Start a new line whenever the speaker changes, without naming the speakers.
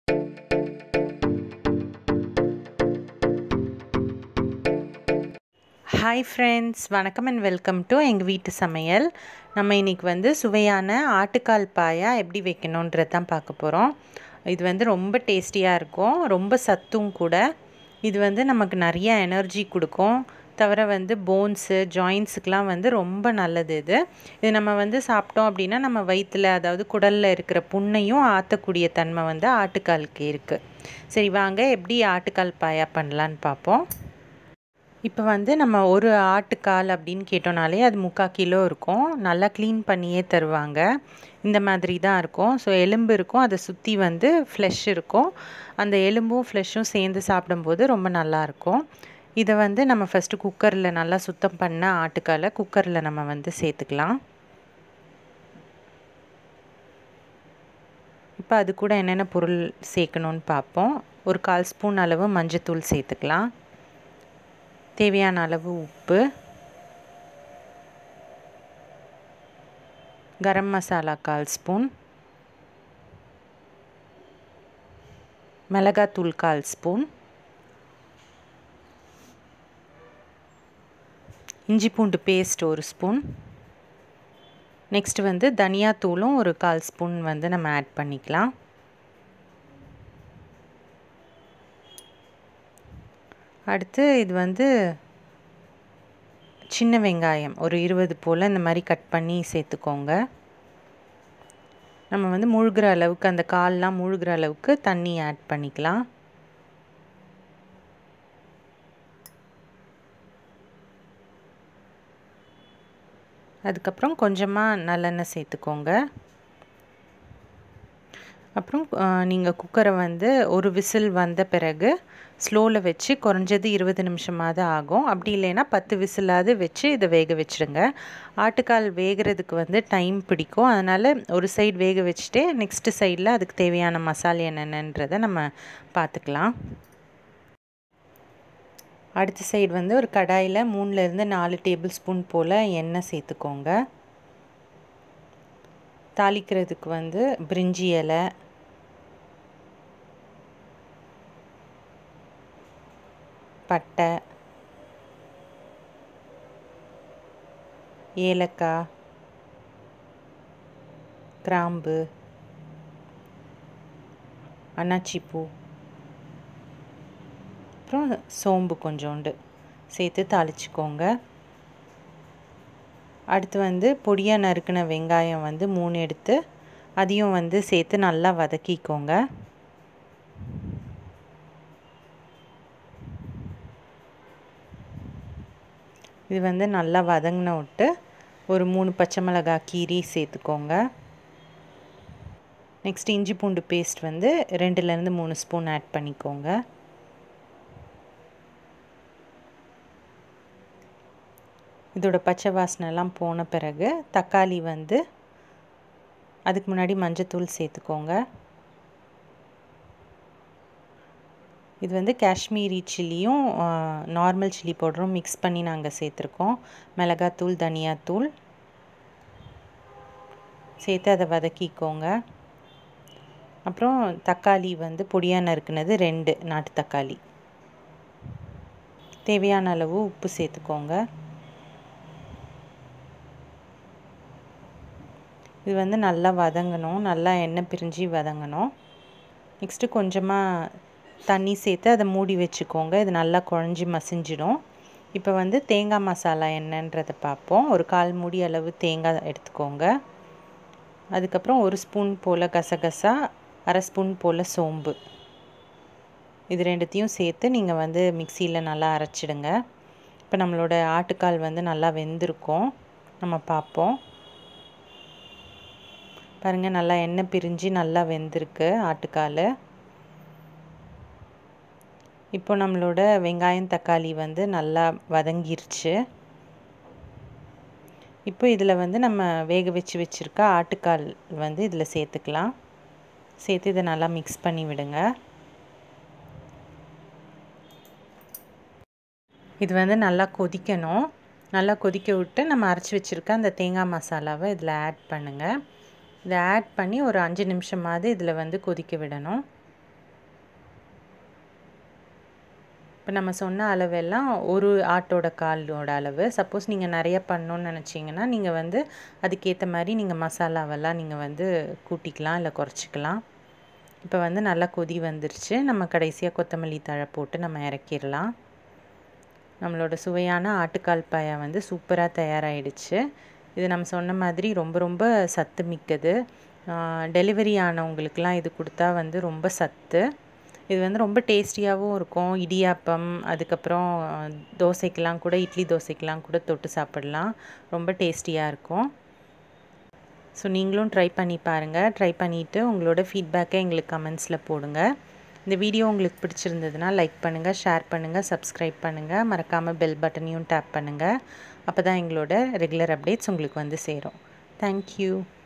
hi friends வணக்கம் and welcome to எங்கள் வீட்டு சமையல் நம்ம இன்றைக்கி வந்து சுவையான ஆட்டுக்கால் பாயா எப்படி வைக்கணுன்றது தான் பார்க்க போகிறோம் இது வந்து ரொம்ப டேஸ்டியாக இருக்கும் ரொம்ப சத்தும் கூட இது வந்து நமக்கு நிறைய எனர்ஜி கொடுக்கும் தவிர வந்து போன்ஸு ஜாயின்ஸுக்கெலாம் வந்து ரொம்ப நல்லது இது இது நம்ம வந்து சாப்பிட்டோம் அப்படின்னா நம்ம வயிற்றில் அதாவது குடலில் இருக்கிற புண்ணையும் ஆற்றக்கூடிய தன்மை வந்து ஆட்டுக்காலுக்கு இருக்குது சரி வாங்க எப்படி ஆட்டுக்கால் பாயா பண்ணலான்னு பார்ப்போம் இப்போ வந்து நம்ம ஒரு ஆட்டுக்கால் அப்படின்னு கேட்டோனாலே அது முக்கால் கிலோ இருக்கும் நல்லா க்ளீன் பண்ணியே தருவாங்க இந்த மாதிரி தான் இருக்கும் ஸோ எலும்பு இருக்கும் அதை சுற்றி வந்து ஃப்ளெஷ் இருக்கும் அந்த எலும்பும் ஃப்ளெஷ்ஷும் சேர்ந்து சாப்பிடும்போது ரொம்ப நல்லாயிருக்கும் இதை வந்து நம்ம ஃபஸ்ட்டு குக்கரில் நல்லா சுத்தம் பண்ண ஆட்டுக்காலை குக்கரில் நம்ம வந்து சேர்த்துக்கலாம் இப்போ அது கூட என்னென்ன பொருள் சேர்க்கணுன்னு பார்ப்போம் ஒரு கால் ஸ்பூன் அளவு மஞ்சத்தூள் சேர்த்துக்கலாம் தேவையான அளவு உப்பு கரம் மசாலா கால் ஸ்பூன் மிளகாத்தூள் கால் ஸ்பூன் இஞ்சி பூண்டு பேஸ்ட் ஒரு ஸ்பூன் நெக்ஸ்ட் வந்து தனியாத்தூளும் ஒரு கால் ஸ்பூன் வந்து நம்ம ஆட் பண்ணிக்கலாம் அடுத்து இது வந்து சின்ன வெங்காயம் ஒரு இருபது போல் இந்த மாதிரி கட் பண்ணி சேர்த்துக்கோங்க நம்ம வந்து முழுகிற அளவுக்கு அந்த கால்லாம் முழுகிற அளவுக்கு தண்ணி ஆட் பண்ணிக்கலாம் அதுக்கப்புறம் கொஞ்சமாக நல்லெண்ணெய் சேர்த்துக்கோங்க அப்புறம் நீங்கள் குக்கரை வந்து ஒரு விசில் வந்த பிறகு ஸ்லோவில் வச்சு குறைஞ்சது இருபது நிமிஷமாவது ஆகும் அப்படி இல்லைன்னா பத்து விசிலாவது வச்சு இதை வேக வச்சுடுங்க ஆட்டுக்கால் வேகிறதுக்கு வந்து டைம் பிடிக்கும் அதனால் ஒரு சைடு வேக வச்சுட்டு நெக்ஸ்ட்டு சைடில் அதுக்கு தேவையான மசாலா என்னென்னன்றதை நம்ம பார்த்துக்கலாம் அடுத்த சைடு வந்து ஒரு கடாயில் மூணுலேருந்து நாலு டேபிள் ஸ்பூன் போல் எண்ணெய் சேர்த்துக்கோங்க தாளிக்கிறதுக்கு வந்து பிரிஞ்சி இலை பட்டை ஏலக்காய் கிராம்பு அன்னாச்சிப்பூ அப்புறம் சோம்பு கொஞ்சோண்டு சேர்த்து தாளிச்சிக்கோங்க அடுத்து வந்து பொடியாக நறுக்கின வெங்காயம் வந்து மூணு எடுத்து அதையும் வந்து சேர்த்து நல்லா வதக்கிக்கோங்க இது வந்து நல்லா வதங்கின விட்டு ஒரு மூணு பச்சை மிளகாய் கீரி சேர்த்துக்கோங்க நெக்ஸ்ட் இஞ்சி பூண்டு பேஸ்ட் வந்து ரெண்டுலேருந்து மூணு ஸ்பூன் ஆட் பண்ணிக்கோங்க இதோட பச்சை வாசனைலாம் போன பிறகு தக்காளி வந்து அதுக்கு முன்னாடி மஞ்சத்தூள் சேர்த்துக்கோங்க இது வந்து காஷ்மீரி சில்லியும் நார்மல் சில்லி பவுடரும் மிக்ஸ் பண்ணி நாங்கள் சேர்த்துருக்கோம் மிளகாத்தூள் தனியாத்தூள் சேர்த்து அதை வதக்கிக்கோங்க அப்புறம் தக்காளி வந்து பொடியாக நறுக்குனது ரெண்டு நாட்டு தக்காளி தேவையான அளவு உப்பு சேர்த்துக்கோங்க இது வந்து நல்லா வதங்கணும் நல்லா எண்ணெய் பிரிஞ்சு வதங்கணும் நெக்ஸ்ட்டு கொஞ்சமாக தண்ணி சேர்த்து அதை மூடி வச்சுக்கோங்க இது நல்லா குழஞ்சி மசிஞ்சிடும் இப்போ வந்து தேங்காய் மசாலா என்னன்றதை பார்ப்போம் ஒரு கால் மூடி அளவு தேங்காய் எடுத்துக்கோங்க அதுக்கப்புறம் ஒரு ஸ்பூன் போல் கசகசா அரை ஸ்பூன் போல் சோம்பு இது ரெண்டுத்தையும் சேர்த்து நீங்கள் வந்து மிக்சியில் நல்லா அரைச்சிடுங்க இப்போ நம்மளோட ஆட்டுக்கால் வந்து நல்லா வெந்திருக்கும் நம்ம பார்ப்போம் பாருங்கள் நல்லா எண்ணெய் பிரிஞ்சு நல்லா வெந்திருக்கு ஆட்டுக்கால் இப்போ நம்மளோட வெங்காயம் தக்காளி வந்து நல்லா வதங்கிருச்சு இப்போ இதில் வந்து நம்ம வேக வச்சு வச்சுருக்க ஆட்டுக்கால் வந்து இதில் சேர்த்துக்கலாம் சேர்த்து இதை நல்லா மிக்ஸ் பண்ணி விடுங்க இது வந்து நல்லா கொதிக்கணும் நல்லா கொதிக்க விட்டு நம்ம அரைச்சி வச்சுருக்க அந்த தேங்காய் மசாலாவை இதில் ஆட் பண்ணுங்கள் இதை ஆட் பண்ணி ஒரு அஞ்சு நிமிஷமாவது இதில் வந்து கொதிக்க விடணும் இப்போ நம்ம சொன்ன அளவெல்லாம் ஒரு ஆட்டோட காலோட அளவு சப்போஸ் நீங்கள் நிறைய பண்ணணுன்னு நினச்சிங்கன்னா நீங்கள் வந்து அதுக்கேற்ற மாதிரி நீங்கள் மசாலாவெல்லாம் நீங்கள் வந்து கூட்டிக்கலாம் இல்லை குறைச்சிக்கலாம் இப்போ வந்து நல்லா கொதி வந்துருச்சு நம்ம கடைசியாக கொத்தமல்லி தழை போட்டு நம்ம இறக்கிடலாம் நம்மளோட சுவையான ஆட்டுக்கால் பாயா வந்து சூப்பராக தயாராகிடுச்சு இது நம்ம சொன்ன மாதிரி ரொம்ப ரொம்ப சத்து மிக்கது டெலிவரி ஆனவங்களுக்கெலாம் இது கொடுத்தா வந்து ரொம்ப சத்து இது வந்து ரொம்ப டேஸ்டியாகவும் இருக்கும் இடியாப்பம் அதுக்கப்புறம் தோசைக்கெலாம் கூட இட்லி தோசைக்கெலாம் கூட தொட்டு சாப்பிடலாம் ரொம்ப டேஸ்டியாக இருக்கும் ஸோ நீங்களும் ட்ரை பண்ணி பாருங்கள் ட்ரை பண்ணிவிட்டு உங்களோட ஃபீட்பேக்கை எங்களுக்கு கமெண்ட்ஸில் போடுங்க இந்த வீடியோ உங்களுக்கு பிடிச்சிருந்ததுன்னா லைக் பண்ணுங்கள் ஷேர் பண்ணுங்கள் சப்ஸ்கிரைப் பண்ணுங்கள் மறக்காமல் பெல் பட்டனையும் டேப் பண்ணுங்கள் அப்போ தான் எங்களோட ரெகுலர் அப்டேட்ஸ் உங்களுக்கு வந்து சேரும் தேங்க்யூ